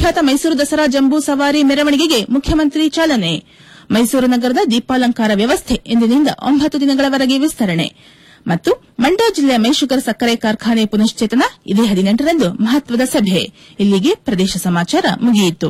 ವಿಖ್ಯಾತ ಮೈಸೂರು ದಸರಾ ಜಂಬೂ ಸವಾರಿ ಮೆರವಣಿಗೆಗೆ ಮುಖ್ಯಮಂತ್ರಿ ಚಾಲನೆ ಮೈಸೂರು ನಗರದ ದೀಪಾಲಂಕಾರ ವ್ಯವಸ್ಥೆ ಇಂದಿನಿಂದ ಒಂಬತ್ತು ದಿನಗಳವರೆಗೆ ವಿಸ್ತರಣೆ ಮತ್ತು ಮಂಡ್ಯ ಜಿಲ್ಲೆಯ ಮೈಶುಗರ್ ಸಕ್ಕರೆ ಕಾರ್ಖಾನೆ ಪುನಶ್ಚೇತನ ಇದೇ ಹದಿನೆಂಟರಂದು ಮಹತ್ವದ ಸಭೆ ಇಲ್ಲಿಗೆ ಪ್ರದೇಶ ಸಮಾಚಾರ ಮುಗಿಯಿತು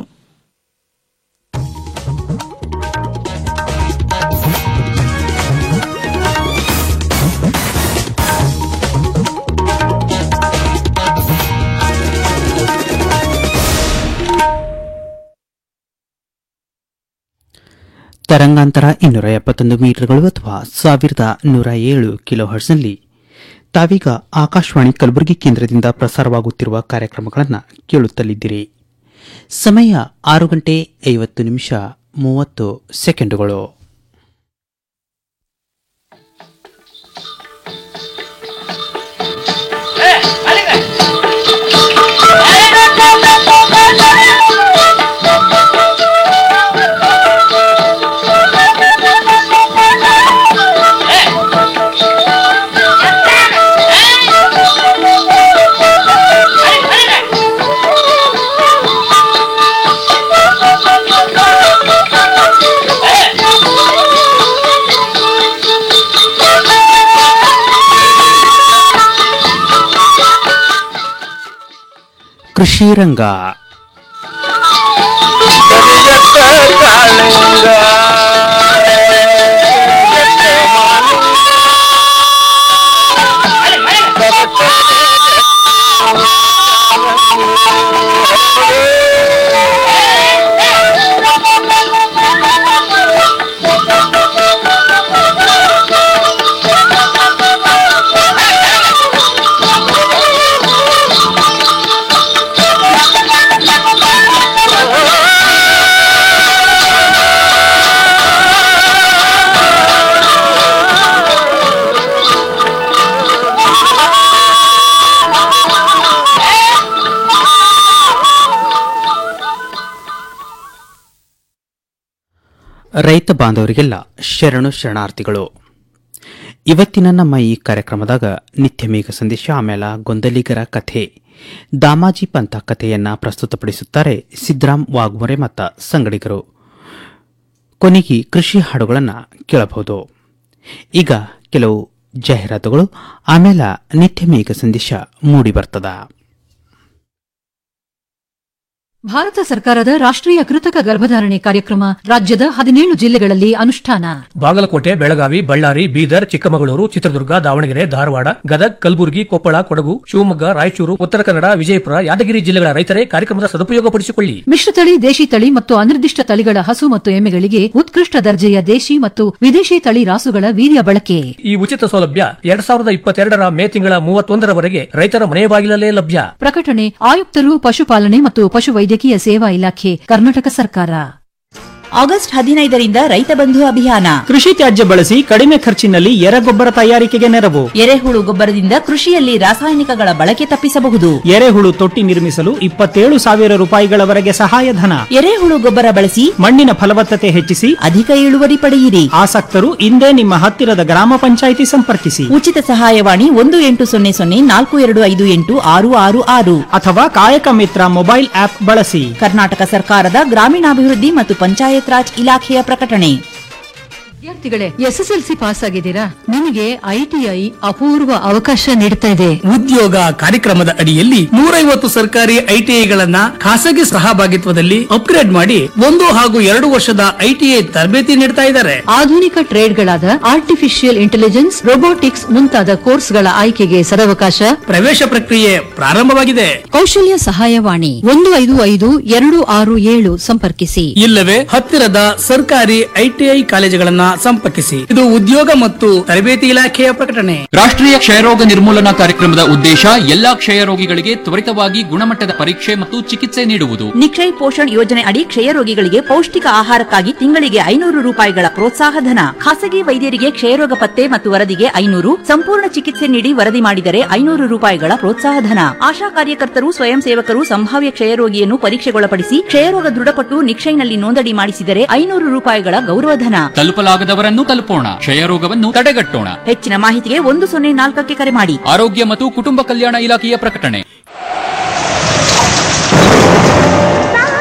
ತರಂಗಾಂತರ ಇನ್ನೂರ ಎಪ್ಪತ್ತೊಂದು ಮೀಟರ್ಗಳು ಅಥವಾ ಸಾವಿರದ ನೂರ ಏಳು ಕಿಲೋ ಹರ್ಟ್ಸ್ನಲ್ಲಿ ತಾವೀಗ ಆಕಾಶವಾಣಿ ಕಲಬುರಗಿ ಕೇಂದ್ರದಿಂದ ಪ್ರಸಾರವಾಗುತ್ತಿರುವ ಕಾರ್ಯಕ್ರಮಗಳನ್ನು ಕೇಳುತ್ತಲಿದ್ದೀರಿ ಸಮಯ ಆರು ಗಂಟೆ ಐವತ್ತು ನಿಮಿಷ ಮೂವತ್ತು ಸೆಕೆಂಡುಗಳು ಕೃಷಿ ರಂಗ ರೈತ ಬಾಂಧವರಿಗೆಲ್ಲ ಶರಣು ಶರಣಾರ್ಥಿಗಳು ಇವತ್ತಿನ ನಮ್ಮ ಈ ಕಾರ್ಯಕ್ರಮದಾಗ ನಿತ್ಯ ಮೇಘ ಸಂದೇಶ ಆಮೇಲೆ ಗೊಂದಲಿಗರ ಕಥೆ ದಾಮಾಜಿ ಪಂಥ ಕಥೆಯನ್ನ ಪ್ರಸ್ತುತಪಡಿಸುತ್ತಾರೆ ಸಿದ್ದರಾಮ್ ವಾಗ್ಮೊರೆ ಮತ್ತು ಸಂಗಡಿಗರು ಕೊನೆಗೆ ಕೃಷಿ ಹಾಡುಗಳನ್ನು ಕೇಳಬಹುದು ಈಗ ಕೆಲವು ಜಾಹೀರಾತುಗಳು ಆಮೇಲೆ ನಿತ್ಯ ಮೇಘ ಸಂದೇಶ ಮೂಡಿ ಬರ್ತದ ಭಾರತ ಸರ್ಕಾರದ ರಾಷ್ಟ್ರೀಯ ಕೃತಕ ಗರ್ಭಧಾರಣೆ ಕಾರ್ಯಕ್ರಮ ರಾಜ್ಯದ ಹದಿನೇಳು ಜಿಲ್ಲೆಗಳಲ್ಲಿ ಅನುಷ್ಠಾನ ಬಾಗಲಕೋಟೆ ಬೆಳಗಾವಿ ಬಳ್ಳಾರಿ ಬೀದರ್ ಚಿಕ್ಕಮಗಳೂರು ಚಿತ್ರದುರ್ಗ ದಾವಣಗೆರೆ ಧಾರವಾಡ ಗದಗ್ ಕಲಬುರಗಿ ಕೊಪ್ಪಳ ಕೊಡಗು ಶಿವಮೊಗ್ಗ ರಾಯಚೂರು ಉತ್ತರ ಕನ್ನಡ ವಿಜಯಪುರ ಯಾದಗಿರಿ ಜಿಲ್ಲೆಗಳ ರೈತರೇ ಕಾರ್ಯಕ್ರಮದ ಸದುಪಯೋಗಪಡಿಸಿಕೊಳ್ಳಿ ಮಿಶ್ರತಳಿ ದೇಶಿ ತಳಿ ಮತ್ತು ಅನಿರ್ದಿಷ್ಟ ತಳಿಗಳ ಹಸು ಮತ್ತು ಎಮ್ಮೆಗಳಿಗೆ ಉತ್ಕೃಷ್ಟ ದರ್ಜೆಯ ದೇಶಿ ಮತ್ತು ವಿದೇಶಿ ತಳಿ ರಾಸುಗಳ ವೀರ್ಯ ಬಳಕೆ ಈ ಉಚಿತ ಸೌಲಭ್ಯ ಎರಡ್ ಸಾವಿರದ ಇಪ್ಪತ್ತೆರಡರ ಮೇ ತಿಂಗಳ ಮೂವತ್ತೊಂದರವರೆಗೆ ರೈತರ ಮನೆ ಬಾಗಿಲಲ್ಲೇ ಲಭ್ಯ ಪ್ರಕಟಣೆ ಆಯುಕ್ತರು ಪಶುಪಾಲನೆ ಮತ್ತು ಪಶುವೈದ್ಯಕೀಯ ಸೇವಾ ಇಲಾಖೆ ಕರ್ನಾಟಕ ಸರ್ಕಾರ ಆಗಸ್ಟ್ ಹದಿನೈದರಿಂದ ರೈತ ಬಂಧು ಅಭಿಯಾನ ಕೃಷಿ ತ್ಯಾಜ್ಯ ಬಳಸಿ ಕಡಿಮೆ ಖರ್ಚಿನಲ್ಲಿ ಎರೆಗೊಬ್ಬರ ತಯಾರಿಕೆಗೆ ನೆರವು ಎರೆಹುಳು ಗೊಬ್ಬರದಿಂದ ಕೃಷಿಯಲ್ಲಿ ರಾಸಾಯನಿಕಗಳ ಬಳಕೆ ತಪ್ಪಿಸಬಹುದು ಎರೆಹುಳು ತೊಟ್ಟಿ ನಿರ್ಮಿಸಲು ಇಪ್ಪತ್ತೇಳು ಸಾವಿರ ರೂಪಾಯಿಗಳವರೆಗೆ ಸಹಾಯಧನ ಎರೆಹುಳು ಗೊಬ್ಬರ ಬಳಸಿ ಮಣ್ಣಿನ ಫಲವತ್ತತೆ ಹೆಚ್ಚಿಸಿ ಅಧಿಕ ಇಳುವರಿ ಪಡೆಯಿರಿ ಆಸಕ್ತರು ಇಂದೇ ನಿಮ್ಮ ಹತ್ತಿರದ ಗ್ರಾಮ ಪಂಚಾಯಿತಿ ಸಂಪರ್ಕಿಸಿ ಉಚಿತ ಸಹಾಯವಾಣಿ ಒಂದು ಎಂಟು ಸೊನ್ನೆ ಸೊನ್ನೆ ನಾಲ್ಕು ಎರಡು ಐದು ಎಂಟು ಆರು ಆರು ಆರು ಅಥವಾ ಕಾಯಕ ಮಿತ್ರ ಮೊಬೈಲ್ ಆಪ್ ಬಳಸಿ ಕರ್ನಾಟಕ ಸರ್ಕಾರದ ಗ್ರಾಮೀಣಾಭಿವೃದ್ಧಿ ಮತ್ತು ಪಂಚಾಯತ್ ರಾಜ್ ಇಲಾಖೆಯ ಪ್ರಕಟಣೆ ವಿದ್ಯಾರ್ಥಿಗಳೇ ಎಸ್ಎಸ್ಎಲ್ಸಿ ಪಾಸ್ ಆಗಿದ್ದೀರಾ ನಿಮಗೆ ಐಟಿಐ ಅಪೂರ್ವ ಅವಕಾಶ ನೀಡ್ತಾ ಇದೆ ಉದ್ಯೋಗ ಕಾರ್ಯಕ್ರಮದ ಅಡಿಯಲ್ಲಿ ನೂರೈವತ್ತು ಸರ್ಕಾರಿ ಐಟಿಐಗಳನ್ನ ಖಾಸಗಿ ಸಹಭಾಗಿತ್ವದಲ್ಲಿ ಅಪ್ಗ್ರೇಡ್ ಮಾಡಿ ಒಂದು ಹಾಗೂ ಎರಡು ವರ್ಷದ ಐಟಿಐ ತರಬೇತಿ ನೀಡ್ತಾ ಇದ್ದಾರೆ ಆಧುನಿಕ ಟ್ರೇಡ್ಗಳಾದ ಆರ್ಟಿಫಿಷಿಯಲ್ ಇಂಟೆಲಿಜೆನ್ಸ್ ರೊಬೋಟಿಕ್ಸ್ ಮುಂತಾದ ಕೋರ್ಸ್ಗಳ ಆಯ್ಕೆಗೆ ಸದವಕಾಶ ಪ್ರವೇಶ ಪ್ರಕ್ರಿಯೆ ಪ್ರಾರಂಭವಾಗಿದೆ ಕೌಶಲ್ಯ ಸಹಾಯವಾಣಿ ಒಂದು ಐದು ಐದು ಎರಡು ಆರು ಏಳು ಸಂಪರ್ಕಿಸಿ ಇಲ್ಲವೇ ಹತ್ತಿರದ ಸರ್ಕಾರಿ ಐಟಿಐ ಕಾಲೇಜುಗಳನ್ನ ಸಂಪರ್ಕಿಸಿ ಇದು ಉದ್ಯೋಗ ಮತ್ತು ತರಬೇತಿ ಇಲಾಖೆಯ ಪ್ರಕಟಣೆ ರಾಷ್ಟ್ರೀಯ ಕ್ಷಯರೋಗ ನಿರ್ಮೂಲನಾ ಕಾರ್ಯಕ್ರಮದ ಉದ್ದೇಶ ಎಲ್ಲಾ ಕ್ಷಯ ರೋಗಿಗಳಿಗೆ ತ್ವರಿತವಾಗಿ ಗುಣಮಟ್ಟದ ಪರೀಕ್ಷೆ ಮತ್ತು ಚಿಕಿತ್ಸೆ ನೀಡುವುದು ನಿಕ್ಷಯ್ ಪೋಷಣ್ ಯೋಜನೆ ಅಡಿ ಕ್ಷಯ ರೋಗಿಗಳಿಗೆ ಪೌಷ್ಟಿಕ ಆಹಾರಕ್ಕಾಗಿ ತಿಂಗಳಿಗೆ ಐನೂರು ರೂಪಾಯಿಗಳ ಪ್ರೋತ್ಸಾಹ ಧನ ಖಾಸಗಿ ವೈದ್ಯರಿಗೆ ಕ್ಷಯರೋಗ ಪತ್ತೆ ಮತ್ತು ವರದಿಗೆ ಐನೂರು ಸಂಪೂರ್ಣ ಚಿಕಿತ್ಸೆ ನೀಡಿ ವರದಿ ಮಾಡಿದರೆ ಐನೂರು ರೂಪಾಯಿಗಳ ಪ್ರೋತ್ಸಾಹ ಧನ ಆಶಾ ಕಾರ್ಯಕರ್ತರು ಸ್ವಯಂ ಸೇವಕರು ಸಂಭಾವ್ಯ ಕ್ಷಯರೋಗಿಯನ್ನು ಪರೀಕ್ಷೆಗೊಳಪಡಿಸಿ ಕ್ಷಯರೋಗ ದೃಢಪಟ್ಟು ನಿಕ್ಷಯ್ನಲ್ಲಿ ನೋಂದಣಿ ಮಾಡಿಸಿದರೆ ಐನೂರು ರೂಪಾಯಿಗಳ ಗೌರವಧನ ತಲುಪಲಾಗದವರನ್ನು ತಲುಪೋಣ ಕ್ಷಯರೋಗವನ್ನು ತಡೆಗಟ್ಟೋಣ ಹೆಚ್ಚಿನ ಮಾಹಿತಿಗೆ ಒಂದು ಸೊನ್ನೆ ನಾಲ್ಕಕ್ಕೆ ಕರೆ ಮಾಡಿ ಆರೋಗ್ಯ ಮತ್ತು ಕುಟುಂಬ ಕಲ್ಯಾಣ ಇಲಾಖೆಯ ಪ್ರಕಟಣೆ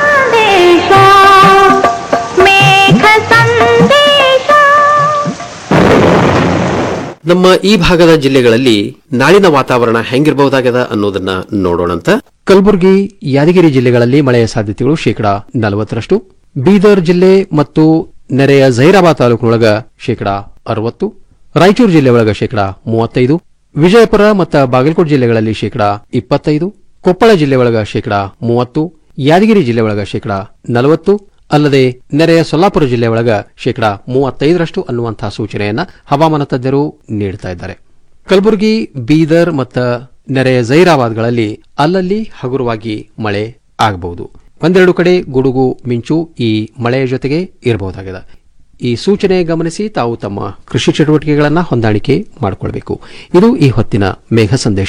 ನಮ್ಮ ಈ ಭಾಗದ ಜಿಲ್ಲೆಗಳಲ್ಲಿ ನಾಳಿನ ವಾತಾವರಣ ಹೆಂಗಿರಬಹುದಾಗದ ಅನ್ನೋದನ್ನ ನೋಡೋಣಂತ ಕಲಬುರಗಿ ಯಾದಗಿರಿ ಜಿಲ್ಲೆಗಳಲ್ಲಿ ಮಳೆಯ ಸಾಧ್ಯತೆಗಳು ಶೇಕಡಾ ನಲವತ್ತರಷ್ಟು ಬೀದರ್ ಜಿಲ್ಲೆ ಮತ್ತು ನೆರೆಯ ಜೈರಾಬಾದ್ ತಾಲೂಕಿನೊಳಗ ಶೇಕಡಾ ಅರವತ್ತು ರಾಯಚೂರು ಜಿಲ್ಲೆ ಒಳಗ ಶೇಕಡಾ ಮೂವತ್ತೈದು ವಿಜಯಪುರ ಮತ್ತು ಬಾಗಲಕೋಟೆ ಜಿಲ್ಲೆಗಳಲ್ಲಿ ಶೇಕಡಾ ಇಪ್ಪತ್ತೈದು ಕೊಪ್ಪಳ ಜಿಲ್ಲೆ ಒಳಗ ಶೇಕಡಾ ಮೂವತ್ತು ಯಾದಗಿರಿ ಜಿಲ್ಲೆ ಒಳಗ ಶೇಕಡಾ ನಲವತ್ತು ಅಲ್ಲದೆ ನೆರೆಯ ಸೊಲ್ಲಾಪುರ ಜಿಲ್ಲೆ ಒಳಗ ಶೇಕಡಾ ಮೂವತ್ತೈದರಷ್ಟು ಅನ್ನುವಂತಹ ಸೂಚನೆಯನ್ನ ಹವಾಮಾನ ತಜ್ಞರು ನೀಡುತ್ತಾ ಇದ್ದಾರೆ ಕಲಬುರಗಿ ಬೀದರ್ ಮತ್ತು ನೆರೆಯ ಜೈರಾಬಾದ್ಗಳಲ್ಲಿ ಅಲ್ಲಲ್ಲಿ ಹಗುರವಾಗಿ ಮಳೆ ಆಗಬಹುದು ಒಂದೆರಡು ಕಡೆ ಗುಡುಗು ಮಿಂಚು ಈ ಮಳೆಯ ಜೊತೆಗೆ ಇರಬಹುದಾಗಿದೆ ಈ ಸೂಚನೆ ಗಮನಿಸಿ ತಾವು ತಮ್ಮ ಕೃಷಿ ಚಟುವಟಿಕೆಗಳನ್ನು ಹೊಂದಾಣಿಕೆ ಮಾಡಿಕೊಳ್ಬೇಕು ಇದು ಈ ಹೊತ್ತಿನ ಮೇಘ ಸಂದೇಶ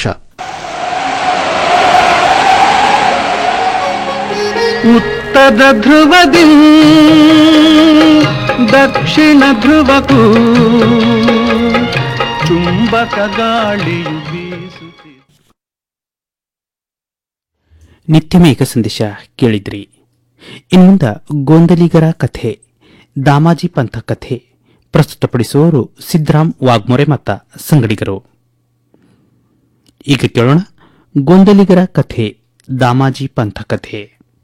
ಉತ್ತರ ಧ್ರುವದಿ ದಕ್ಷಿಣ ಧ್ರುವಕ್ಕೂ ಚುಂಬಕ ಗಾಳಿಯು ಬೀಸುತ್ತಿದೆ ನಿತ್ಯ ಮೇಘ ಸಂದೇಶ ಕೇಳಿದ್ರಿ ಇನ್ಮುಂದ ಗೊಂದಲಿಗರ ಕಥೆ ದಾಮಾಜಿ ಪಂಥ ಕಥೆ ಪ್ರಸ್ತುತಪಡಿಸುವವರು ಸಿದ್ದರಾಮ್ ವಾಗ್ಮೊರೆ ಮತ್ತ ಸಂಗಡಿಗರು ಈಗ ಕೇಳೋಣ ಗೊಂದಲಿಗರ ಕಥೆ ದಾಮಾಜಿ ಪಂಥ ಕಥೆ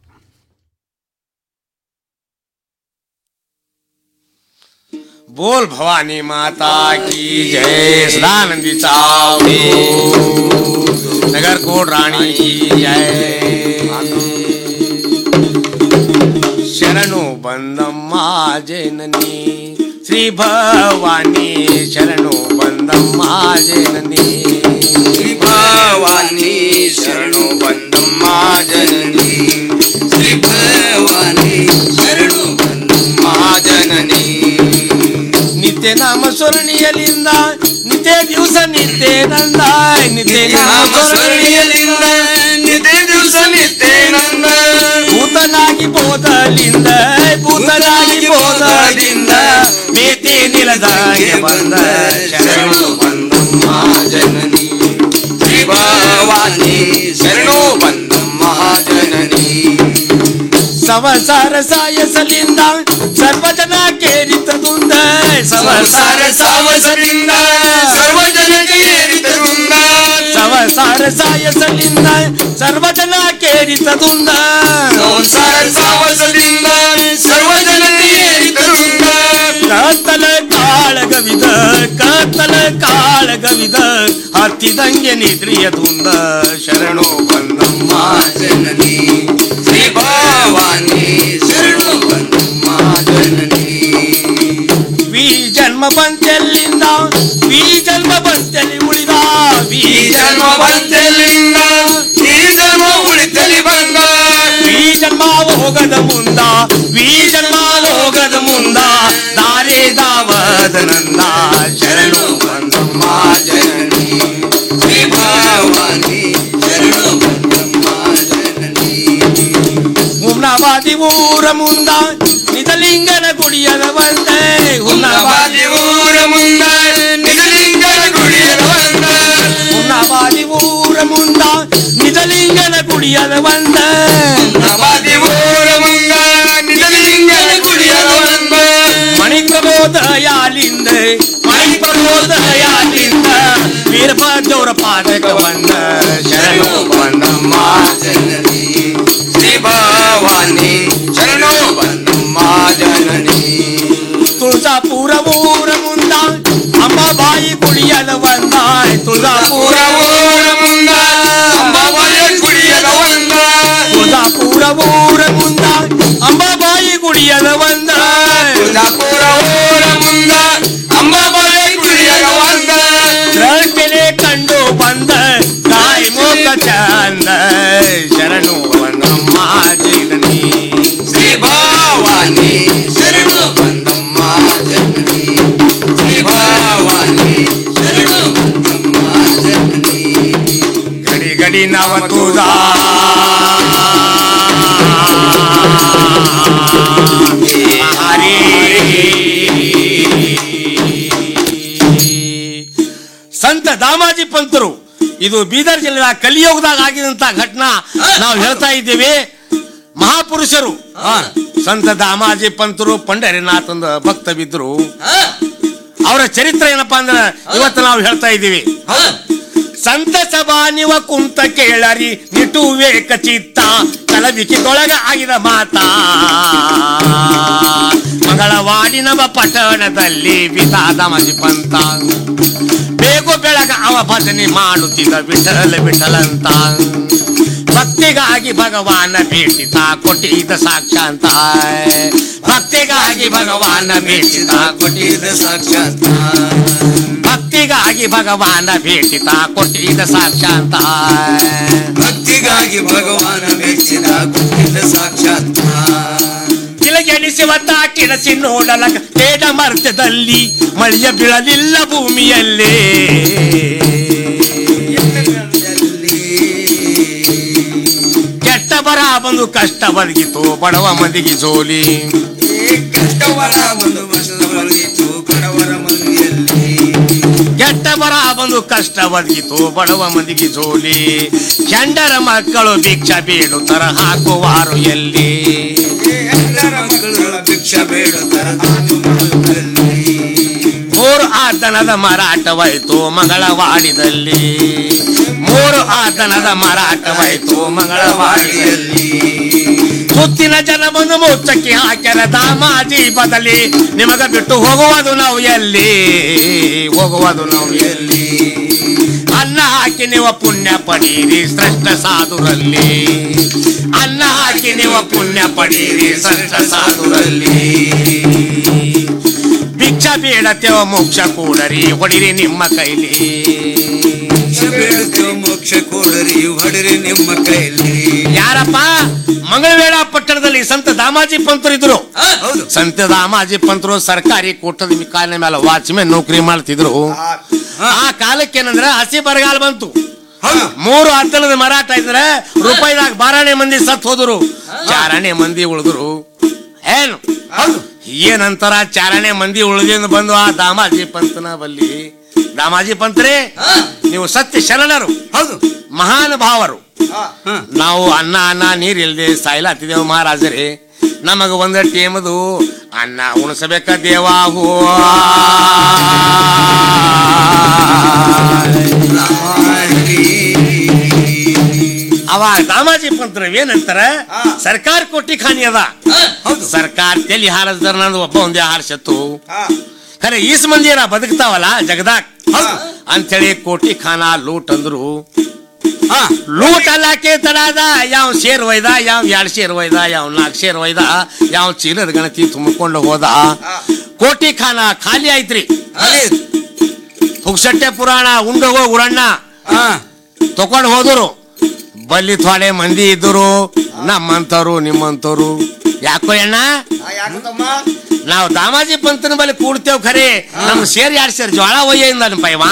बोल भवानी माता की जय सदानंदी साहू नगर कोट रानी की जय शरणो बंदम्मा जननी श्री भवानी शरणो बंदम्मा जननी श्री भवानी शरणो बंदम्मा जननी श्री भवानी शरणो बंदम्मा जननी ನಿತ್ಯ ನಾಮ ಸ್ಮರಣೆಯಲಿಂದ ನಿತ್ಯ ದಿವಸ ನಿತ್ಯ ನಂದ ನಿತ್ಯ ನಾಮ ಸ್ಮರಣೆಯಲಿಂದ ನಿತ್ಯ ದಿವಸ ನಿತ್ಯ ನಂದ ಭೂತನಾಗಿ ಬೋಧಲಿಂದ ಭೂತನಾಗಿ ಬೋಧಲಿಂದ ಮೇತಿ ನಿಲದಾಗೆ ಬಂದ ಶರಣು ಬಂದಮ್ಮ ಜನನಿ ಶ್ರೀ ಭವಾನಿ ಶರಣು ಬಂದಮ್ಮ ಜನನಿ ಸಂಸಾರ ಸಾಯಸಲಿಂದ ಸರ್ವಜನ ಕೇರಿತದುಂದ ಸಂಸಾರ ಸಾವಸಲಿಂದ ಸರ್ವಜನ ಕೇರಿತದುಂದ ಸಂಸಾರ ಸಾಯಸಲಿಂದ ಸರ್ವಜನ ಕೇರಿತದುಂದ ಸಂಸಾರ ಸಾವಸಲಿಂದ ಸರ್ವಜನ ಕೇರಿತದುಂದ ಕಾತಲ ಕಾಳಗವಿದ ಕಾತಲ ಕಾಳಗವಿದ ಹತ್ತಿದಂಗೆ ನಿದ್ರಿಯದುಂದ ಶರಣು ಬಂದಮ್ಮ ಜನನಿ ಶ್ರೀ ಭವಾನಿ ಶರಣು ಬಂದಮ್ಮ ಜನನಿ ವಿ ಜನ್ಮ ಬಂತೆಲ್ಲಿಂದ ವಿ ಜನ್ಮ ಬಂತೆಲ್ಲಿ ಉಳಿದ ವಿ ಜನ್ಮ ಬಂತೆಲ್ಲಿಂದ ವಿ ಜನ್ಮ ಉಳಿತಲಿ ಬಂದ ವಿ ಜನ್ಮ ಹೋಗದ ಮುಂದ ವಿ ಜನ್ಮ ಹೋಗದ ಮುಂದ ದಾರಿ ದಾವದ ನಂದ ಶರಣು ಬಂದಮ್ಮ ಜನನಿ ಶ್ರೀ ಭವಾನಿ ಶರಣು ಬಂದಮ್ಮ ಜನನಿ ಹುಮ್ನಾಬಾದಿ ಊರ ಮುಂದ ನಿಜಲಿಂಗನ ಗುಡಿಯದ ಬಂದೆ ಹುಮ್ನಾಬಾದಿ ಊರ ಮುಂದ ನಿಜಲಿಂಗನ ಗುಡಿಯದ ಬಂದ ಹುಮ್ನಾಬಾದಿ ಊರ ಮುಂದ ನಿಜಲಿಂಗನ ಗುಡಿಯದ ಬಂದ ಹುಮ್ನಾಬಾದಿ ಊರ ಮುಂದ ನಿಜಲಿಂಗನ ಗುಡಿಯದ ಬಂದ ಮಣಿ ಪ್ರಬೋದಯಾಲಿಂದ ಮಣಿ ಪ್ರಬೋದಯಾಲಿಂದ ವೀರಭದ್ರವರ ಪಾದಕ ಬಂದ ಶರಣು ಬಂದಮ್ಮ ಜನನಿ ಶ್ರೀ ಭವಾನಿ ಶರಣು ಬಂದಮ್ಮ ಜನನಿ ತುಳಜಾಪುರ ಊರ ಮುಂದ ಅಮ್ಮ ಬಾಯಿ ಕುಡಿಯದ ಬಂದ ತುಳಜಾಪುರ ಊರ ಮುಂದ ಅಮ್ಮ ಬಾಯಿ ಕುಡಿಯದ ಬಂದ ತುಳಜಾಪುರ ಊರ ಮುಂದ ಅಮ್ಮ ಬಾಯಿ ಕುಡಿಯದ ಬಂದ ತುಳಜಾಪುರ ಊರ ಮುಂದ ಅಮ್ಮ ಬಾಯಿ ಕುಡಿಯದ ಬಂದ ಬೆಲೆ ಕಂಡು ಬಂದ ಕಾಯಿ ಮುಖ ಚಂದ ಶರಣು ಬಂದಮ್ಮ ಜನನಿ ಶ್ರೀ ಭವಾನಿ ಶರಣು ಬಂದಮ್ಮ ಜನನಿ ಶ್ರೀ ಭವಾನಿ ಶರಣು ಬಂದಮ್ಮ ಜನನಿ ಗಡಿ ಗಡಿ ನವ ತುಜಾ ಸಂತ ದಾಮಾಜಿ ಪಂತರು ಇದು ಬೀದರ್ ಜಿಲ್ಲೆಯ ಕಲಿಯುಗದಾಗ ಆಗಿದಂತ ಘಟನಾ ನಾವು ಹೇಳ್ತಾ ಇದ್ದೇವೆ ಮಹಾಪುರುಷರು ಸಂತ ದಾಮಾಜಿ ಪಂತರು ಪಂಡರಿನಾಥಂದ ಭಕ್ತ ಬಿದ್ರು ಅವರ ಚರಿತ್ರೆ ಏನಪ್ಪಾ ಅಂದ್ರೆ ಇವತ್ತು ನಾವು ಹೇಳ್ತಾ ಇದ್ದೀವಿ ಸಂತ ಸಭಾ ನಿವ ಕುಂತ ಕೇಳರಿ ನಿಟುವೆ ಚಿತ್ತ ಕಲವಿಕಿದೊಳಗ ಆಗಿದ ಮಾತಾ ಮಂಗಳವಾಡಿನವ ಪಟ್ಟಣದಲ್ಲಿ ಬಿತಾದ ಮಜಿ ಪಂತ ಬೇಗು ಬೆಳಗ ಅವ ಭಜನೆ ಮಾಡುತ್ತಿದ್ದ ವಿಠಲ ವಿಠಲಂತ ಭಕ್ತಿಗಾಗಿ ಭಗವಾನ ಭೇಟಿತ ಕೊಟ್ಟಿದ್ದ ಸಾಕ್ಷಾಂತ ಭಕ್ತಿಗಾಗಿ ಭಗವಾನ ಭೇಟಿತ ಕೊಟ್ಟಿದ್ದ ಸಾಕ್ಷಾಂತ ಭಕ್ತಿಗಾಗಿ ಭಗವಾನ ಭೇಟಿತ ಕೊಟ್ಟಿದ್ದ ಸಾಕ್ಷಾಂತ ಭಕ್ತಿಗಾಗಿ ಭಗವಾನ ಮೆಚ್ಚಿದ ಕೊಟ್ಟಿದ್ದ ಸಾಕ್ಷಾತ್ ಕಿಲಗೆಣಿಸುವ ಕಿಡಸಿ ನೋಡಲಕ ತೇಡ ಮರ್ತ್ಯದಲ್ಲಿ ಮಳೆಯ ಬೀಳಲಿಲ್ಲ ಭೂಮಿಯಲ್ಲೇ ಕೆಟ್ಟ ಬರ ಬಂದು ಕಷ್ಟ ಬದಗಿತು ಬಡವ ಮಂದಿಗೆ ಜೋಲಿ ಕಷ್ಟವರ ಒಂದು ವರ್ಷದ ಬಲಗಿತ್ತು ಬಡವರ ಮನೆಯಲ್ಲಿ ಕೆಟ್ಟ ಬರ ಬಂದು ಕಷ್ಟ ಬದಗಿತು ಬಡವ ಮಂದಿಗೆ ಜೋಲಿ ಚಂಡರ ಮಕ್ಕಳು ಭಿಕ್ಷ ಬೇಡುತ್ತರ ಹಾಕುವಾರು ಎಲ್ಲಿ ಎಲ್ಲರ ಮಕ್ಕಳು ಭಿಕ್ಷ ಬೇಡುತ್ತರ ಹಾಕು ಮಕ್ಕಳಲ್ಲಿ ಮೂರು ಆತನದ ಮಾರಾಟವಾಯಿತು ಮಂಗಳವಾಡಿದಲ್ಲಿ ಮೂರು ಆತನದ ಮಾರಾಟವಾಯಿತು ಮಂಗಳವಾಡಿಯಲ್ಲಿ ಸುತ್ತಿನ ಜನ ಬಂದು ಮುಚ್ಚಕ್ಕೆ ಹಾಕ್ಯಾರ ದಾಮಾಜಿ ಬದಲಿ ನಿಮಗ ಬಿಟ್ಟು ಹೋಗುವುದು ನಾವು ಎಲ್ಲಿ ಹೋಗುವುದು ನಾವು ಎಲ್ಲಿ ಅನ್ನ ಹಾಕಿ ನೀವು ಪುಣ್ಯ ಪಡೀರಿ ಶ್ರೇಷ್ಠ ಸಾಧುರಲ್ಲಿ ಅನ್ನ ಹಾಕಿ ನೀವು ಪುಣ್ಯ ಪಡೀರಿ ಶ್ರೇಷ್ಠ ಸಾಧುರಲ್ಲಿ ಭಿಕ್ಷ ಬೇಡತೆವ ಮೋಕ್ಷ ಕೂಡರಿ ಹೊಡಿರಿ ನಿಮ್ಮ ಕೈಲಿ ಭಿಕ್ಷ ಬೇಡುತ್ತೇವೆ ಮೋಕ್ಷ ಕೊಡರಿ ಹೊಡರಿ ನಿಮ್ಮ ಕೈಯಲ್ಲಿ ಯಾರಪ್ಪ ಮಂಗಳವೇಳ ಪಟ್ಟಣದಲ್ಲಿ ಸಂತ ದಾಮಾಜಿ ಪಂತರು ಇದ್ರು ಹೌದು ಸಂತ ದಾಮಾಜಿ ಪಂತರು ಸರ್ಕಾರಿ ಕೋಟದ ಕಾಲಿನ ಮೇಲೆ ವಾಚ್ಮೆನ್ ನೌಕರಿ ಮಾಡ್ತಿದ್ರು ಆ ಕಾಲಕ್ಕೆ ಏನಂದ್ರೆ ಹಸಿ ಬರಗಾಲ ಬಂತು ಮೂರು ಹತ್ತಲದ ಮಾರಾಟ ಇದ್ರೆ ರೂಪಾಯಿದಾಗ ಬಾರಾಣೆ ಮಂದಿ ಸತ್ ಹೋದ್ರು ಚಾರಣೆ ಮಂದಿ ಉಳಿದ್ರು ಏನು ಏನಂತಾರ ಚಾರಣೆ ಮಂದಿ ಉಳಿದಿಂದ ಬಂದು ಆ ದಾಮಾಜಿ ಪಂತನ ಬಲ್ಲಿ ದಾಮಾಜಿ ಪಂತ್ರೆ ನೀವು ಸತ್ಯ ಶರಣರು ಹೌದು ಮಹಾನುಭಾವರು ನಾವು ಅನ್ನ ಅನ್ನ ನೀರ್ ಇಲ್ದೆ ಸಾಯ್ಲಾತಿದ್ದೇವು ಮಹಾರಾಜರೇ ನಮಗ ಒಂದ ಟೇಮದು ಅನ್ನ ಉಣಿಸಬೇಕ ದೇವಾಹು ಅವಾಗ ದಾಮಾಜಿ ಪಂತ್ರ ಏನಂತಾರ ಸರ್ಕಾರ ಕೊಟ್ಟಿ ಖಾನಿ ಅದ ಸರ್ಕಾರ ತೆಲಿ ಹಾರಸ್ದಾರ ನಂದು ಒಬ್ಬ ಒಂದೇ ಹಾರಿಸತ್ತು ಖರೆ ಈಸ್ ಮಂದಿರ ಬದುಕ್ತಾವಲ್ಲ ಜಗದಾಕ್ ಅಂತೇಳಿ ಕೋಟಿ ಖಾನ ಲೂಟ್ ಅಂದ್ರು ಲೂಟ್ ಅಲ್ಲಾಕೆ ತಡಾದ ಯಾವ ಶೇರ್ ಒಯ್ದ ಯಾವ ಎರಡ್ ಶೇರ್ ಒಯ್ದ ಯಾವ ನಾಲ್ಕು ಶೇರ್ ಒಯ್ದ ಯಾವ ಚೀಲದ ಗಣತಿ ತುಂಬಿಕೊಂಡು ಹೋದ ಕೋಟಿ ಖಾನ ಖಾಲಿ ಆಯ್ತ್ರಿ ಪುಗ್ಸಟ್ಟೆ ಪುರಾಣ ಉಂಡೋಗೋ ಉರಣ್ಣ ತಕೊಂಡ್ ಹೋದರು ಬಲ್ಲಿ ಥೋಡೆ ಮಂದಿ ಇದ್ದರು ನಮ್ಮಂತವ್ರು ನಿಮ್ಮಂತವ್ರು ಯಾಕೋ ಅಣ್ಣ ನಾವು ದಾಮಾಜಿ ಪಂತನ ಬಲ್ಲಿ ಕೂಡ್ತೇವ್ ಖರೆ ನಮ್ ಸೇರ್ ಯಾರು ಸೇರ್ ಜ್ವಾಳ ಒಯ್ಯ ಇಂದ ಪೈವಾ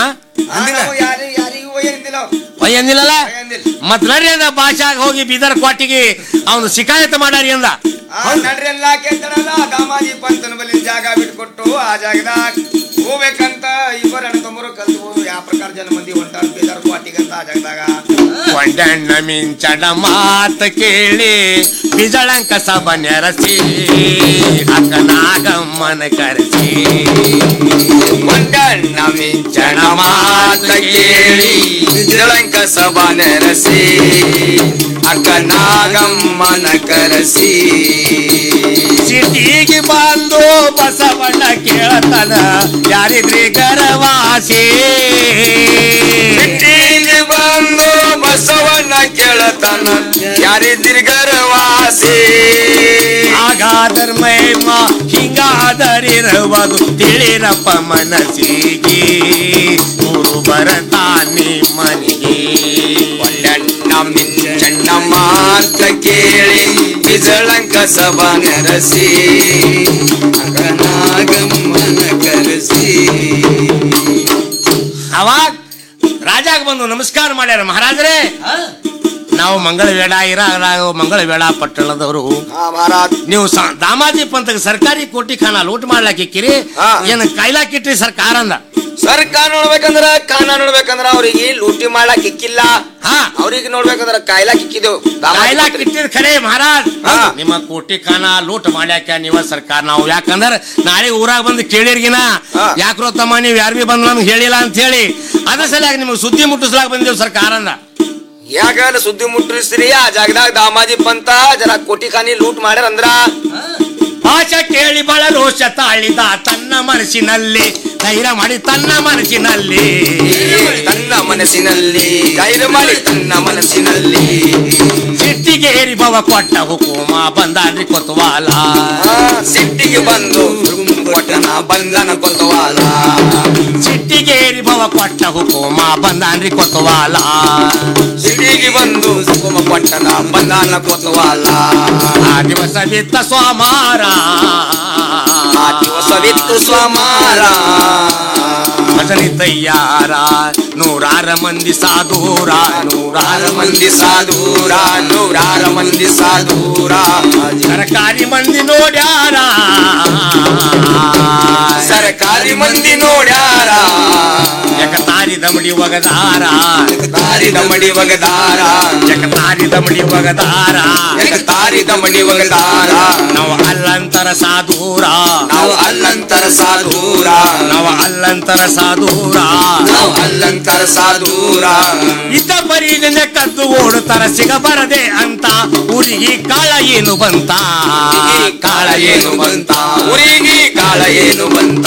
ಒಯ್ಯಂದಿಲ್ಲಲ್ಲ ಮತ್ ನಡ್ರಿ ಅಂದ ಭಾಷಾಗ ಹೋಗಿ ಬೀದರ್ ಕ್ವಾಟಿಗೆ ಅವನು ಶಿಕಾಯತ್ ಮಾಡಾರಿ ಅಂದ ನಡ್ರಿ ಎಲ್ಲ ಕೇಳ್ತಾರಲ್ಲ ದಾಮಾಜಿ ಪಂತನ ಬಲಿ ಜಾಗ ಬಿಟ್ಕೊಟ್ಟು ಆ ಜಾಗದಾಗ ಹೋಗ್ಬೇಕಂತ ಇಬ್ಬರು ಅಣ್ಣ ತಮ್ಮರು ಕಲ್ತು ಯಾವ ಪ್ರಕಾರ ಜನ ಮಂದಿ ಹೊಂಟಾರ ಬೇದಾರ ಕ್ವಾಟಿಗಂತ ಆ ಜಾಗದಾಗ ಕೊಂಡಣ್ಣ ಮಿಂಚಣ ಮಾತ ಕೇಳಿ ಬಿಜಳಂಕ ಸಭ ನೆರಸಿ ಅಕ್ಕನಾಗಮ್ಮನ ಕರೆಸಿ ಕೊಂಡಣ್ಣ ಮಿಂಚಣ ಮಾತ ಕೇಳಿ ಬಿಜಳಂಕ ಸಭಾ ನೆರಸಿ ಅಕ್ಕ ನಾಗಮ್ಮನ ಕರೆಸಿ ಸಿಟಿಗೆ ಬಂದು ಬಸವಣ್ಣ ಕೇಳತನ ಯಾರಿದ್ರಿ ಗರವಾಸಿ ಸಿಟ್ಟಿಗೆ ಬಂದು ಬಸವಣ್ಣ ಕೇಳತನ ಯಾರಿದ್ರಿ ಗರ್ವಾಸಿ ಹಾಗಾದರ್ ಮೈಮ ಹಿಂಗಾದರಿರುವುದು ತಿಳಿರಪ್ಪ ಮನಸ್ಸಿಗೆ ಗುರು ಬರತಾನೆ ಮನೆಗೆ ಕೊಂಡಣ್ಣ ಮಿಂಚಣ್ಣ ಮಾತ ಕೇಳಿ ಬಿಜಳಂಕ ಸಭಾ ನೆರಸಿ ಅಕ್ಕನಾಗಮ್ಮನ ಕರೆಸಿ ಅವಾಗ ರಾಜಾಗ ಬಂದು ನಮಸ್ಕಾರ ಮಾಡ್ಯಾರ ಮಹಾರಾಜರೇ ನಾವು ಮಂಗಳವೇಡ ಇರ ನಾವು ಮಂಗಳವೇಡ ಪಟ್ಟಣದವರು ಹಾ ಮಹಾರಾಜ್ ನೀವು ಸ- ದಾಮಾಜಿ ಪಂತಕ್ಕೆ ಸರ್ಕಾರಿ ಕೋಟಿ ಖಾನ ಲೂಟ್ ಮಾಡ್ಲಾಕಿಕ್ಕಿರಿ ಏನ್ ಕೈಲಾಕಿಟ್ರಿ ಸರ್ಕಾರ ಅಂದ ಸರ್ಕಾರ ನೋಡ್ಬೇಕಂದ್ರ ಕಾನ ನೋಡ್ಬೇಕಂದ್ರ ಅವ್ರಿಗೆ ಲೂಟಿ ಮಾಡ್ಲಾಕ್ ಇಕ್ಕಿಲ್ಲ ಅವ್ರಿಗೆ ನೋಡ್ಬೇಕಂದ್ರ ಕಾಯ್ಲಾಕ್ ಇಕ್ಕಿದೆವು ಕಾಯ್ಲಾಕ್ ಇಟ್ಟಿದ್ ಖರೆ ಮಹಾರಾಜ್ ನಿಮ್ಮ ಕೋಟಿ ಖಾನ ಲೂಟ್ ಮಾಡ್ಯಾಕ ನೀವ ಸರ್ಕಾರ ನಾವು ಯಾಕಂದ್ರ ನಾಳೆ ಊರಾಗ ಬಂದು ಕೇಳಿರ್ಗಿನ ಯಾಕ್ರೋ ತಮ್ಮ ನೀವ್ ಯಾರು ಬಿ ಬಂದ್ ನಮ್ಗೆ ಹೇಳಿಲ್ಲ ಅಂತ ಹೇಳಿ ಅದ್ರ ಸಲುವಾಗಿ ನಿಮ್ಗೆ ಸುದ್ದಿ ಮುಟ್ಟಿಸ್ಲಾಕ ಬಂದಿವ್ ಸರ್ಕಾರ ಅಂದ ಯಾಕಂದ್ರೆ ಸುದ್ದಿ ಮುಟ್ರಿಸ್ರಿ ಆ ಜಾಗದಾಗ ದಾಮಾಜಿ ಪಂತ ಜರ ಕೋಟಿ ಖಾನಿ ಲೂಟ್ ಮಾಡ್ಯಾರ ಅಂದ್ರ ಭಾಷೆ ಕೇಳಿ ಬಹಳ ರೋಷ ತಾಳಿದ ತನ್ನ ಮನಸ್ಸಿನಲ್ಲಿ ಧೈರ್ಯ ಮಾಡಿ ತನ್ನ ಮನಸ್ಸಿನಲ್ಲಿ ತನ್ನ ಮನಸ್ಸಿನಲ್ಲಿ ಧೈರ್ಯ ಮಾಡಿ ತನ್ನ ಮನಸ್ಸಿನಲ್ಲಿ ಸಿಟ್ಟಿಗೆ ಏರಿ ಭವ ಕೊಟ್ಟ ಹುಕುಮ ಬಂದಾನ್ರಿ ಕೊತ್ವಾಲ ಸಿಟ್ಟಿಗೆ ಬಂದು ಕೊಟ್ಟನ ಬಂಧನ ಕೊತ್ತವಾಲ ಸಿಟ್ಟಿಗೆ ಏರಿ ಭವ ಕೊಟ್ಟ ಹುಕುಮ ಬಂದಾನ್ರಿ ಕೊತ್ವಾಲ ಸಿಟ್ಟಿಗೆ ಬಂದು ಸುಕುಮ ಕೊಟ್ಟನ ಬಂಧನ ಕೊತ್ತವಾಲ ಆ ದಿವಸ ಬಿತ್ತ ಸ್ವಾಮಾರ ಆ ದಿವಸವಿತ್ತು ಸ್ವಾಮಾರ ಭಜನಿ ತಯ್ಯಾರ ನೂರಾರ ಮಂದಿ ಸಾಧೂರ ನೂರಾರ ಮಂದಿ ಸಾಧೂರ ನೂರಾರ ಮಂದಿ ಸಾಧೂರ ಸರ್ಕಾರಿ ಮಂದಿ ನೋಡ್ಯಾರ ಸರ್ಕಾರಿ ಮಂದಿ ನೋಡ್ಯಾರ ಜಗತಾರಿ ದಮಡಿ ಒಗದಾರ ತಾರಿ ದಮಡಿ ಒಗದಾರ ಜಗತಾರಿ ದಮಡಿ ಒಗದಾರ ತಾರಿ ದಮಡಿ ಒಗದಾರ ನಾವು ಅಲ್ಲಂತರ ಸಾಧೂರ ನಾವು ಅಲ್ಲಂತರ ಸಾಧೂರ ನಾವು ಅಲ್ಲಂತರ ಸಾಧೂರ ನಾವು ಅಲ್ಲಂತರ ಸಾಧೂರ ಇದ್ದ ಬರೀಗನ ಕದ್ದು ಓಡುತ್ತರ ಸಿಗಬರದೆ ಅಂತ ಊರಿಗೆ ಕಾಳ ಏನು ಬಂತ ಕಾಳ ಏನು ಬಂತ ಊರಿಗೆ ಕಾಳ ಏನು ಬಂತ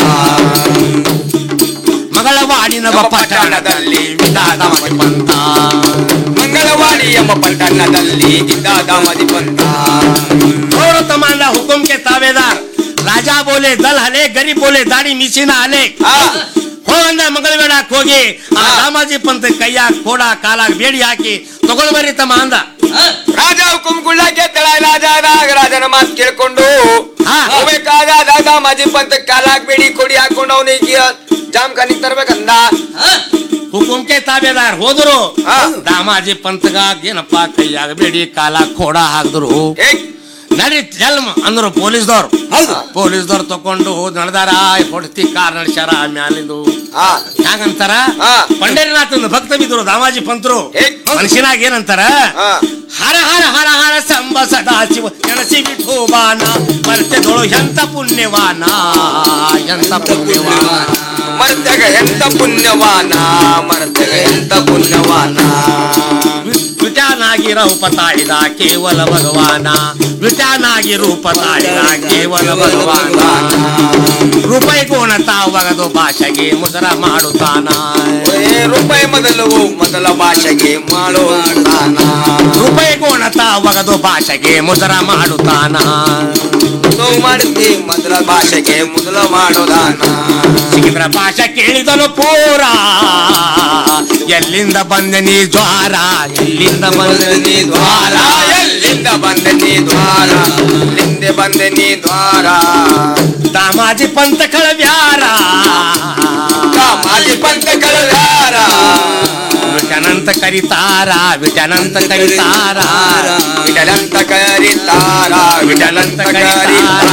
ಮಗಳವಾಡಿನ ಪಟ್ಟಣದಲ್ಲಿ ವಿಧಾದ ಮನೆ ಬಂತ ಮಂಗಳವಾಡಿ ಎಂಬ ಪಟ್ಟಣದಲ್ಲಿ ಇದ್ದಾದ ಮದಿ ಬಂತ ನೋಡು ತಮಾಂಡ हुकुम के ताबेदार राजा बोले दल हले गरीब बोले दाढ़ी ಮಿಸಿನ ಹಲೆ ಹೋ ಅಂದ ಮಂಗಳವೇಡಕ್ ಹೋಗಿ ಆ ರಾಮಾಜಿ ಪಂತ ಕೈಯಾಗ ಕೋಡ ಕಾಲಾಗ ಬೇಡಿ ಹಾಕಿ ತಗೊಂಡ್ ಬರ್ರಿ ತಮ್ಮ ಅಂದ ರಾಜ ಹುಕುಂ ಗುಳ್ಳಕ್ಕೆ ರಾಜಾದಾಗ ರಾಜನ ಮಾತು ಕೇಳ್ಕೊಂಡು ಹೋಗ್ಬೇಕಾದ ದಾದಾಮಾಜಿ ಪಂತ ಕಾಲಾಗ್ ಬೇಡಿ ಕೊಡಿ ಹಾಕೊಂಡು ಅವನಿಗೆ ಜಾಮ್ ಖಾನಿಗೆ ತರ್ಬೇಕಂದ ಹುಕುಂ ಕೆ ತಾಬೇದಾರ್ ಹೋದ್ರು ರಾಮಾಜಿ ಪಂತಗ ಏನಪ್ಪ ಕೈಯಾಗ ಬೇಡಿ ಕಾಲಾಗ ಕೋಡ ಹಾಕಿದ್ರು ನಡಿ ಜಲ್ಮ ಅಂದ್ರು ಪೊಲೀಸ್ದವ್ರು ಪೊಲೀಸ್ದವ್ರು ತಕೊಂಡು ಹೋದ್ ನಡೆದಾರ ಹೊಡ್ತಿ ಕಾರ್ ನಡೆಸ್ಯಾರ ಮ್ಯಾಲಿಂದು ಹ್ಯಾಂಗಂತಾರ ಪಂಡರಿನಾಥನ ಭಕ್ತ ಬಿದ್ರು ದಾಮಾಜಿ ಪಂತರು ಮನುಷ್ಯನಾಗ ಏನಂತಾರ ಹರ ಹರ ಹರ ಹರ ಸಂಬ ಸದಾ ಶಿವ ನೆನಸಿ ಬಿಟ್ಟು ಬಾನ ಮರ್ತೆದೊಳು ಎಂತ ಪುಣ್ಯವಾನ ಎಂತ ಪುಣ್ಯವಾನ ಮರ್ತಗ ಎಂತ ಪುಣ್ಯವಾನ ಮರ್ತಗ ಎಂತ ಪುಣ್ಯವಾನ ವಿಟಾನಾಗಿ ರೂಪ ತಾಳಿದ ಕೇವಲ ಭಗವಾನ ವಿಟಾನಾಗಿ ರೂಪ ತಾಳಿದ ಕೇವಲ ಭಗವಾನ ರೂಪಾಯಿ ಗುಣತ ಒಗದು ಭಾಷೆಗೆ ಮುದರ ಮಾಡುತ್ತಾನ ಏ ರೂಪಾಯಿ ಮೊದಲು ಮೊದಲ ಭಾಷೆಗೆ ಮಾಡೋ ರೂಪಾಯಿ ಗುಣತ ಒಗದು ಭಾಷೆಗೆ ಮುದರ ಮಾಡುತ್ತಾನ ನಾವು ಮಾಡುತ್ತಿ ಮೊದಲ ಭಾಷೆಗೆ ಮೊದಲ ಮಾಡೋದಾನ ಸಿಕ್ಕಿದ್ರ ಭಾಷೆ ಕೇಳಿದನು ಪೂರ ಎಲ್ಲಿಂದ ಬಂದೆ ನೀ ಜ್ವಾರ ಎಲ್ಲಿಂದ ಬಂದೆ ನೀ ದ್ವಾರ ಎಲ್ಲಿಂದ ಬಂದೆ ನೀ ದ್ವಾರ ಎಲ್ಲಿಂದ ಬಂದೆ ನೀ ದ್ವಾರ ದಾಮಾಜಿ ಪಂತ ಕಳವ್ಯಾರ ದಾಮಾಜಿ ಪಂತ ಕಳವ್ಯಾರ ವಿಟನಂತ ಕರಿತಾರ ವಿಟನಂತ ಕರಿತಾರ ವಿಟನಂತ ಕರಿತಾರ ವಿಟನಂತ ಕರಿತಾರ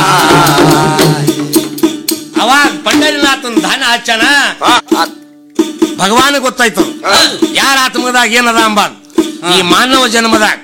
ಅವಾಗ ಪಂಡರಿನಾಥನ್ ದಾನ ಹಚ್ಚನ ಭಗವಾನ ಗೊತ್ತಾಯ್ತು ಯಾರ ಆತ್ಮದಾಗ ಏನದ ಅಂಬಾಗ ಈ ಮಾನವ ಜನ್ಮದಾಗ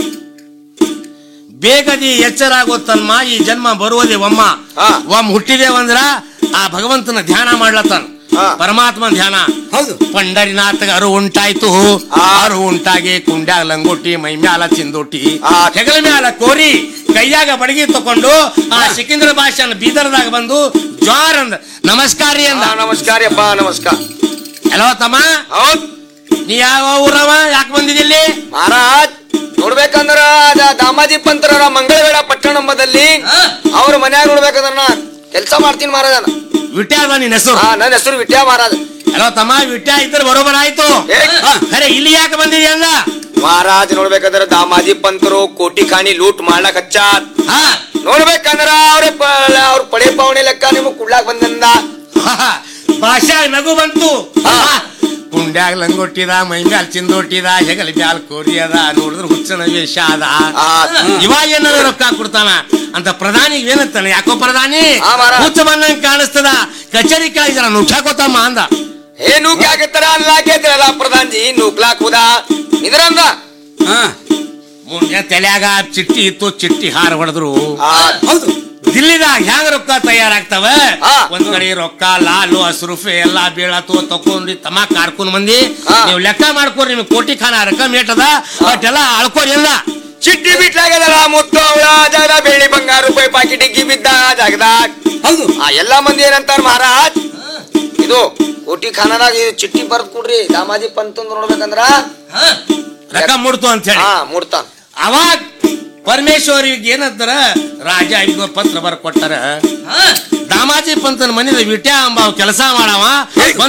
ಬೇಗದಿ ಎಚ್ಚರಾಗೋ ತನ್ಮ ಈ ಜನ್ಮ ಬರುವುದೇ ಒಮ್ಮ ಒಮ್ಮ ಹುಟ್ಟಿದೇವಂದ್ರ ಆ ಭಗವಂತನ ಧ್ಯಾನ ಮಾಡ್ಲತ್ತಾನ ಪರಮಾತ್ಮನ ಧ್ಯಾನ ಪಂಡರಿನಾಥಗ ಅರು ಉಂಟಾಯ್ತು ಅರು ಉಂಟಾಗಿ ಕುಂಡ್ಯಾಗ ಲಂಗೋಟಿ ಮೈ ಮ್ಯಾಲ ಚಿಂದೋಟಿ ಹೆಗಲ ಮ್ಯಾಲ ಕೋರಿ ಕೈಯಾಗ ಬಡಗಿ ತಕೊಂಡು ಆ ಸಿಕಿಂದ್ರ ಭಾಷೆನ ಬೀದರ್ದಾಗ ಬಂದು ಜ್ವಾರ್ ಅಂದ ನಮಸ್ಕಾರ ರೀ ಅಂದ ನಮಸ್ಕಾರ ಅಪ್ಪ ನಮಸ್ಕಾರ ಹಲೋ ತಮ್ಮ ನೀ ಯಾವ ಊರವ ಯಾಕೆ ಬಂದಿದ್ದಿಲ್ಲಿ ಮಹಾರಾಜ್ ನೋಡ್ಬೇಕಂದ್ರ ಅದ ದಾಮಾಜಿ ಪಂತರ ಮಂಗಳವೇಳ ಪಟ್ಟಣಂಬದಲ್ಲಿ ಅವ್ರ ಮನ್ಯಾಗ ನೋಡ್ಬೇಕಂದ್ರ ನಾ ಕೆಲಸ ಮಾಡ್ತೀನಿ ಮಹಾರಾಜನ ವಿಟ್ಯಾದ ನಿನ್ನ ಹೆಸರು ಹಾ ನನ್ನ ಹೆಸರು ವಿಟ್ಯ ಮಹಾರಾಜ್ ಹಲೋ ತಮ್ಮ ವಿಟ್ಯ ಇದ್ರೆ ಬರೋಬರ ಆಯ್ತು ಖರೆ ಇಲ್ಲಿ ಯಾಕೆ ಬಂದಿದ್ಯ ಅಂದ ಮಹಾರಾಜ್ ನೋಡ್ಬೇಕಂದ್ರ ದಾಮಾಜಿ ಪಂತರು ಕೋಟಿ ಖಾನಿ ಲೂಟ್ ಮಾಡ್ಲಕ್ ಹಚ್ಚ ನೋಡ್ಬೇಕಂದ್ರ ಅವ್ರ ಅವ್ರ ಪಡೆ ಪಾವಣೆ ಲೆಕ್ಕ ನಿಮಗ್ ಕುಡ್ಲಾಕ್ ಬಂದಂದ ಭಾಷಾ ನಗು ಬಂತು ಕುಂಡ್ಯಾಗ ಲಂಗೊಟ್ಟಿದ ಮೈ ಮ್ಯಾಲ್ ಚಿಂದೊಟ್ಟಿದ ಹೆಗಲ ಬ್ಯಾಲ್ ಕೋರಿ ಅದ ನೋಡಿದ್ರ ಹುಚ್ಚನ ವೇಷ ಅದ ಇವಾಗ ಏನಾರ ರೊಕ್ಕ ಕೊಡ್ತಾನ ಅಂತ ಪ್ರಧಾನಿಗೆ ಏನಂತಾನೆ ಯಾಕೋ ಪ್ರಧಾನಿ ಹುಚ್ಚ ಬಂದಂಗ್ ಕಾಣಿಸ್ತದ ಕಚೇರಿ ಕೆಳಗೆ ಜರ ನುಗ್ಸಾಕೋತಮ್ಮ ಅಂದ ಏ ನೂಕ್ ಹಾಕತ್ತಾರ ಅಲ್ಲ ಹಾಕಿದ್ರಲ್ಲ ಪ್ರಧಾನ್ ಜಿ ನೂಕ್ಲಾಕ್ ಹೋದ ಇದ್ರಂದ ಮುಂದೆ ತಲ್ಯಾಗ ಚಿಟ್ಟಿ ಇತ್ತು ಚಿಟ್ಟಿ ಹಾರ ಹೊಡೆದ್ರು ಹೌದು ದಿಲ್ಲಿದಾಗ ಹ್ಯಾಂಗ ರೊಕ್ಕ ತಯಾರಾಗ್ತಾವ ಒಂದ್ ಕಡೆ ರೊಕ್ಕ ಲಾಲು ಹಸ್ರುಫೆ ಎಲ್ಲಾ ಬೀಳತ್ತು ತಕೊಂಡ್ರಿ ತಮಾಕ್ ಕಾರ್ಕೊಂಡ್ ಮಂದಿ ನೀವು ಲೆಕ್ಕ ಮಾಡ್ಕೊರಿ ನಿಮ್ಗೆ ಕೋಟಿ ಖಾನ ರಕಮ್ ಏಟದ ಅಷ್ಟೆಲ್ಲ ಅಳ್ಕೋರಿ ಎಲ್ಲ ಚಿಟ್ಟಿ ಬಿಟ್ಲಾಗದಲ್ಲ ಮುತ್ತು ಅವಳ ಜಾಗದ ಬೆಳ್ಳಿ ಬಂಗಾರ ರೂಪಾಯಿ ಪಾಕಿ ಡಿಗ್ಗಿ ಬಿದ್ದ ಜಾಗದಾಗ ಹೌದು ಆ ಎಲ್ಲಾ ಮಂದಿ ಏನಂತಾರ ಮಹಾರಾಜ್ ಇದು ಕೋಟಿ ಖಾನದಾಗ ಇದು ಚಿಟ್ಟಿ ಬರ್ದ್ ಕೊಡ್ರಿ ದಾಮಾಜಿ ಪಂತ್ ನೋಡ್ಬೇಕಂದ್ರ ರೊಕ್ಕ ಮುಡ್ತು ಅಂತ ಹೇಳಿ ಹಾ ಮುಡ್ತಾನ ಅವಾಗ ಪರಮೇಶ್ವರಿಗೆ ಏನಂತಾರ ರಾಜ ಈಗ ಪತ್ರ ಬರ್ ಕೊಟ್ಟಾರ ದಾಮಾಜಿ ಪಂತನ ಮನೆದ ವಿಟ್ಯಾ ಅಂಬ ಕೆಲಸ ಮಾಡವ